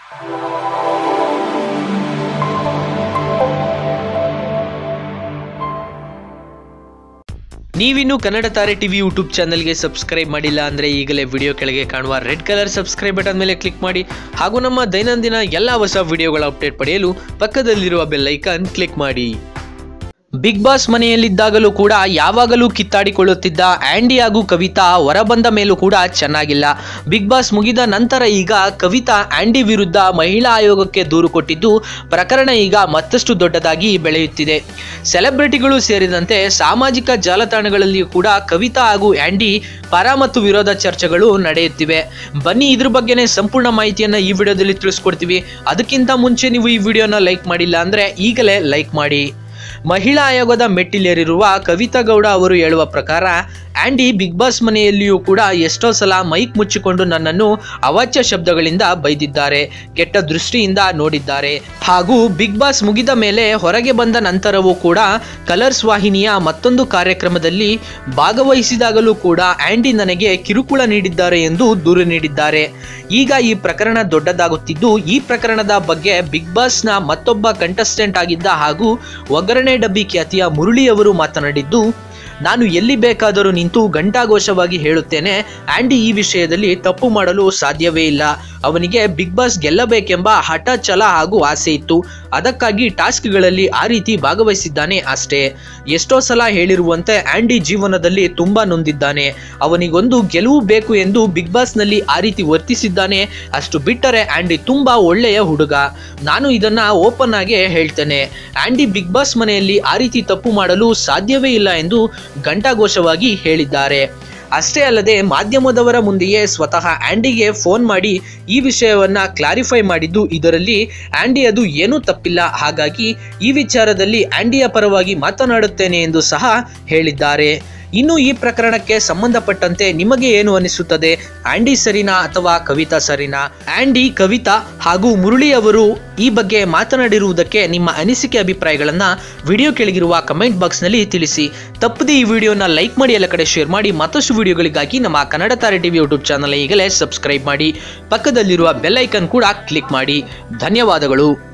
ನೀವಿನ್ನು Kannada Taare TV YouTube ಚಾನಲ್ಗೆ subscribe ಮಾಡಿಲ್ಲ ಅಂದರೆ ಈಗಲೇ ವಿಡಿಯೋ ಕೆಳಗೆ ಕಾಣುವ ರೆಡ್ ಕಲರ್ ಸಬ್ಸ್ಕ್ರೈಬ್ ಬಟನ್ ಮೇಲೆ ಕ್ಲಿಕ್ ಮಾಡಿ ಹಾಗೂ ನಮ್ಮ ದೈನಂದಿನ ಎಲ್ಲ ಹೊಸ ವಿಡಿಯೋಗಳ ಅಪ್ಡೇಟ್ ಪಡೆಯಲು ಪಕ್ಕದಲ್ಲಿರುವ ಬೆಲ್ ಐಕಾನ್ ಕ್ಲಿಕ್ ಮಾಡಿ ಬಿಗ್ ಬಾಸ್ ಮನೆಯಲ್ಲಿದ್ದಾಗಲೂ ಕೂಡ ಯಾವಾಗಲೂ ಕಿತ್ತಾಡಿಕೊಳ್ಳುತ್ತಿದ್ದ ಆಂಡಿ ಹಾಗೂ ಕವಿತಾ ಹೊರಬಂದ ಮೇಲೂ ಕೂಡ ಚೆನ್ನಾಗಿಲ್ಲ ಬಿಗ್ ಬಾಸ್ ಮುಗಿದ ನಂತರ ಈಗ ಕವಿತಾ ಆಂಡಿ ವಿರುದ್ಧ ಮಹಿಳಾ ಆಯೋಗಕ್ಕೆ ದೂರು ಕೊಟ್ಟಿದ್ದು ಪ್ರಕರಣ ಈಗ ಮತ್ತಷ್ಟು ದೊಡ್ಡದಾಗಿ ಬೆಳೆಯುತ್ತಿದೆ ಸೆಲೆಬ್ರಿಟಿಗಳು ಸೇರಿದಂತೆ ಸಾಮಾಜಿಕ ಜಾಲತಾಣಗಳಲ್ಲಿಯೂ ಕೂಡ ಕವಿತಾ ಹಾಗೂ ಆಂಡಿ ಪರ ಮತ್ತು ವಿರೋಧ ಚರ್ಚೆಗಳು ನಡೆಯುತ್ತಿವೆ ಬನ್ನಿ ಇದ್ರ ಬಗ್ಗೆನೇ ಸಂಪೂರ್ಣ ಮಾಹಿತಿಯನ್ನ ಈ ವಿಡಿಯೋದಲ್ಲಿ ತಿಳಿಸ್ಕೊಡ್ತೀವಿ ಅದಕ್ಕಿಂತ ಮುಂಚೆ ನೀವು ಈ ವಿಡಿಯೋನ ಲೈಕ್ ಮಾಡಿಲ್ಲ ಅಂದ್ರೆ ಈಗಲೇ ಲೈಕ್ ಮಾಡಿ ಮಹಿಳಾ ಆಯೋಗದ ಮೆಟ್ಟಿಲೇರಿರುವ ಕವಿತಾ ಗೌಡ ಅವರು ಹೇಳುವ ಪ್ರಕಾರ ಆಂಡಿ ಬಿಗ್ ಬಾಸ್ ಮನೆಯಲ್ಲಿಯೂ ಕೂಡ ಎಷ್ಟೋ ಸಲ ಮೈಕ್ ಮುಚ್ಚಿಕೊಂಡು ನನ್ನನ್ನು ಅವಾಚ್ಯ ಶಬ್ದಗಳಿಂದ ಬೈದಿದ್ದಾರೆ ಕೆಟ್ಟ ದೃಷ್ಟಿಯಿಂದ ನೋಡಿದ್ದಾರೆ ಹಾಗೂ ಬಿಗ್ ಬಾಸ್ ಮುಗಿದ ಮೇಲೆ ಹೊರಗೆ ಬಂದ ನಂತರವೂ ಕೂಡ ಕಲರ್ಸ್ ವಾಹಿನಿಯ ಮತ್ತೊಂದು ಕಾರ್ಯಕ್ರಮದಲ್ಲಿ ಭಾಗವಹಿಸಿದಾಗಲೂ ಕೂಡ ಆಂಡಿ ನನಗೆ ಕಿರುಕುಳ ನೀಡಿದ್ದಾರೆ ಎಂದು ದೂರು ನೀಡಿದ್ದಾರೆ ಈಗ ಈ ಪ್ರಕರಣ ದೊಡ್ಡದಾಗುತ್ತಿದ್ದು ಈ ಪ್ರಕರಣದ ಬಗ್ಗೆ ಬಿಗ್ ಬಾಸ್ನ ಮತ್ತೊಬ್ಬ ಕಂಟೆಸ್ಟೆಂಟ್ ಆಗಿದ್ದ ಹಾಗೂ ಒಗ್ಗರಣೆ ಡಬ್ಬಿ ಖ್ಯಾತಿಯ ಮುರಳಿ ಅವರು ಮಾತನಾಡಿದ್ದು ನಾನು ಎಲ್ಲಿ ಬೇಕಾದರೂ ನಿಂತು ಘಂಟಾಘೋಷವಾಗಿ ಹೇಳುತ್ತೇನೆ ಆಂಡಿ ಈ ವಿಷಯದಲ್ಲಿ ತಪ್ಪು ಮಾಡಲು ಸಾಧ್ಯವೇ ಇಲ್ಲ ಅವನಿಗೆ ಬಿಗ್ ಬಾಸ್ ಗೆಲ್ಲಬೇಕೆಂಬ ಹಠ ಛಲ ಹಾಗೂ ಆಸೆ ಇತ್ತು ಅದಕ್ಕಾಗಿ ಟಾಸ್ಕ್ಗಳಲ್ಲಿ ಆ ರೀತಿ ಭಾಗವಹಿಸಿದ್ದಾನೆ ಅಷ್ಟೇ ಎಷ್ಟೋ ಸಲ ಹೇಳಿರುವಂತೆ ಆಂಡಿ ಜೀವನದಲ್ಲಿ ತುಂಬಾ ನೊಂದಿದ್ದಾನೆ ಅವನಿಗೊಂದು ಗೆಲುವು ಬೇಕು ಎಂದು ಬಿಗ್ ಬಾಸ್ನಲ್ಲಿ ಆ ರೀತಿ ವರ್ತಿಸಿದ್ದಾನೆ ಅಷ್ಟು ಬಿಟ್ಟರೆ ಆಂಡಿ ತುಂಬಾ ಒಳ್ಳೆಯ ಹುಡುಗ ನಾನು ಇದನ್ನ ಓಪನ್ ಆಗಿ ಹೇಳ್ತೇನೆ ಆಂಡಿ ಬಿಗ್ ಬಾಸ್ ಮನೆಯಲ್ಲಿ ಆ ರೀತಿ ತಪ್ಪು ಮಾಡಲು ಸಾಧ್ಯವೇ ಇಲ್ಲ ಎಂದು ಘಂಟಾಘೋಷವಾಗಿ ಹೇಳಿದ್ದಾರೆ ಅಷ್ಟೇ ಅಲ್ಲದೆ ಮಾಧ್ಯಮದವರ ಮುಂದೆಯೇ ಸ್ವತಃ ಆಂಡಿಗೆ ಫೋನ್ ಮಾಡಿ ಈ ವಿಷಯವನ್ನ ಕ್ಲಾರಿಫೈ ಮಾಡಿದ್ದು ಇದರಲ್ಲಿ ಆಂಡಿ ಅದು ಏನೂ ತಪ್ಪಿಲ್ಲ ಹಾಗಾಗಿ ಈ ವಿಚಾರದಲ್ಲಿ ಆಂಡಿಯ ಪರವಾಗಿ ಮಾತನಾಡುತ್ತೇನೆ ಎಂದು ಸಹ ಹೇಳಿದ್ದಾರೆ ಇನ್ನು ಈ ಪ್ರಕರಣಕ್ಕೆ ಸಂಬಂಧಪಟ್ಟಂತೆ ನಿಮಗೆ ಏನು ಅನಿಸುತ್ತದೆ ಆಂಡಿ ಸರಿನಾ ಅಥವಾ ಕವಿತಾ ಸರಿನಾ ಆಂಡಿ ಕವಿತಾ ಹಾಗೂ ಮುರಳಿ ಅವರು ಈ ಬಗ್ಗೆ ಮಾತನಾಡಿರುವುದಕ್ಕೆ ನಿಮ್ಮ ಅನಿಸಿಕೆ ಅಭಿಪ್ರಾಯಗಳನ್ನ ವಿಡಿಯೋ ಕೆಳಗಿರುವ ಕಮೆಂಟ್ ಬಾಕ್ಸ್ನಲ್ಲಿ ತಿಳಿಸಿ ತಪ್ಪದೆ ಈ ವಿಡಿಯೋನ ಲೈಕ್ ಮಾಡಿ ಎಲ್ಲ ಕಡೆ ಶೇರ್ ಮಾಡಿ ಮತ್ತಷ್ಟು ವಿಡಿಯೋಗಳಿಗಾಗಿ ನಮ್ಮ Kannada Taare TV YouTube channel ಈಗಲೇ ಸಬ್ಸ್ಕ್ರೈಬ್ ಮಾಡಿ ಪಕ್ಕದಲ್ಲಿರುವ ಬೆಲ್ ಐಕನ್ ಕೂಡ ಕ್ಲಿಕ್ ಮಾಡಿ ಧನ್ಯವಾದಗಳು